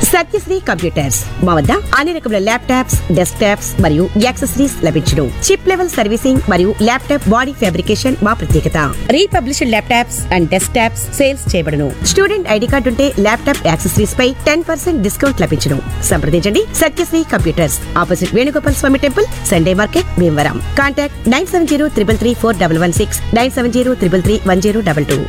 Satyasri computers మా వద్ద అన్ని రకముల ల్యాప్టాప్స్ డెస్క్ టాప్స్ మరియు యాక్సెసరీస్ లభించును చిప్ లెవెల్ సర్వీసింగ్ మరియు ల్యాప్టాప్ బాడీ ఫ్యాబ్రికేషన్ మా ప్రత్యేకత refurbished laptops and desktops sales చేయబడును స్టూడెంట్ ఐడి కార్డు ఉంటే ల్యాప్టాప్ యాక్సెసరీస్ పై టెన్ పర్సెంట్ డిస్కౌంట్ లభించును సంప్రదించండి Satyasri Computers opposite Venugopal Swamy temple Sunday market Bhimavaram contact nine seven zero triple three four double one six nine seven zero triple three one zero double two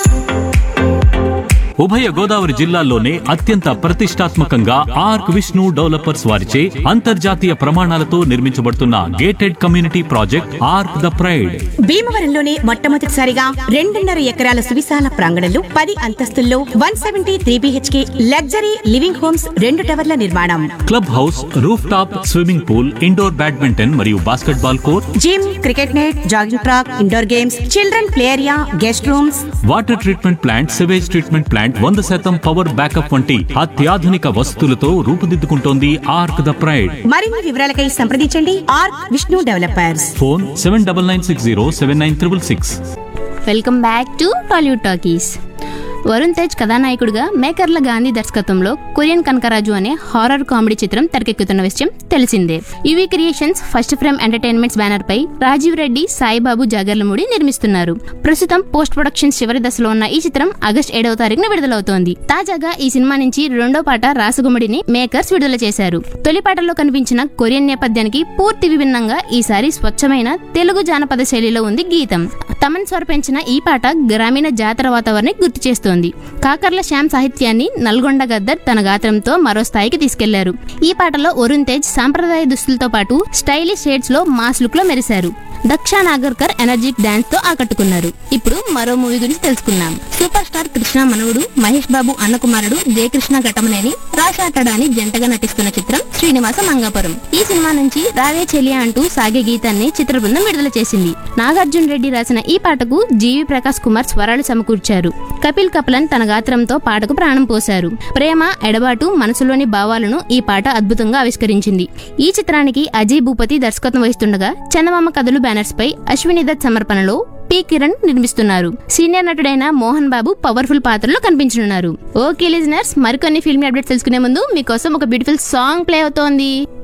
ఉభయ గోదావరి జిల్లాల్లోనే అత్యంత ప్రతిష్టాత్మకంగా arc Vishnu developers వారిచే అంతర్జాతీయ ప్రమాణాలతో నిర్మించబడుతున్న gated community project Arc the Pride భీమవరంలోనే మొట్టమొదటిసారిగా రెండున్నర ఎకరాల సువిశాల ప్రాంగణంలో పది అంతస్తుల్లో one seventy three BHK luxury living homes రెండు టవర్ల నిర్మాణం club house roof top swimming pool indoor badminton మరియు basketball court gym cricket net jogging track indoor games children play area guest rooms water treatment plant sewage treatment plant వంద శాతం power backup వంటి అత్యాధునిక వసతులతో రూపుదిద్దుకుంటోంది arc the pride మరిన్ని వివరాలకై సంప్రదించండి R Vishnu developers phone seven double nine six zero seven nine triple six welcome back to Tollywood talkies Varun Tej కథానాయకుడిగా మేకర్ల గాంధీ దర్శకత్వంలో కొరియన్ కనకరాజు అనే హారర్ కామెడీ చిత్రం తెరకెక్కుతున్న విషయం తెలిసిందే U V creations first frame entertainments banner పై రాజీవ్ రెడ్డి సాయిబాబు జాగర్లమూడి నిర్మిస్తున్నారు ప్రస్తుతం పోస్ట్ ప్రొడక్షన్ చివరి దశలో ఉన్న ఈ చిత్రం ఆగస్ట్ ఏడవ తారీఖున విడుదలవుతోంది తాజాగా ఈ సినిమా నుంచి రెండో పాట రాసగుమ్మడిని మేకర్స్ విడుదల చేశారు తొలి పాటలో కనిపించిన కొరియన్ నేపథ్యానికి పూర్తి విభిన్నంగా ఈసారి స్వచ్ఛమైన తెలుగు జానపద శైలిలో ఉంది గీతం తమన్ స్వరపెంచిన ఈ పాట గ్రామీణ జాతర వాతావరణాన్ని గుర్తు చేస్తోంది కాకర్ల శ్యామ్ సాహిత్యాన్ని నల్గొండ గద్దర్ తన గాత్రంతో మరో స్థాయికి తీసుకెళ్లారు ఈ పాటలో వరుణ్ తేజ్ సాంప్రదాయ దుస్తులతో పాటు స్టైలిష్ షేడ్స్ లో మాస్ లుక్ లో మెరిశారు దక్షా నాగర్కర్ ఎనర్జిక్ డాన్స్ తో ఆకట్టుకున్నారు ఇప్పుడు మరో మూవీ గురించి తెలుసుకుందాం సూపర్ స్టార్ కృష్ణ మనవుడు మహేష్ బాబు అన్నకుమారుడు జయకృష్ణ ఘటమనేని రాశాటడాని జంటగా నటిస్తున్న చిత్రం శ్రీనివాస మంగాపురం ఈ సినిమా నుంచి రావే చెలియా అంటూ సాగే గీతాన్ని చిత్ర బృందం విడుదల చేసింది నాగార్జున రెడ్డి రాసిన ఈ పాటకు జీవి ప్రకాష్ కుమార్ స్వరాలు సమకూర్చారు కపిల్ కపలన్ తన గాత్రంతో పాటకు ప్రాణం పోశారు ప్రేమ ఎడబాటు మనసులోని భావాలను ఈ పాట అద్భుతంగా ఆవిష్కరించింది ఈ చిత్రానికి అజయ్ భూపతి దర్శకత్వం వహిస్తుండగా చందమామ కథలు బ్యానర్స్ పై అశ్విని దత్ సమర్పణలో పి కిరణ్ నిర్మిస్తున్నారు సీనియర్ నటుడైన మోహన్ బాబు పవర్ఫుల్ పాత్రలో కనిపించనున్నారు ఓకే లిజనర్స్ మరికొన్ని ఫిల్మ్ అప్డేట్స్ తెలుసుకునే ముందు మీకోసం ఒక బ్యూటిఫుల్ సాంగ్ ప్లే అవుతోంది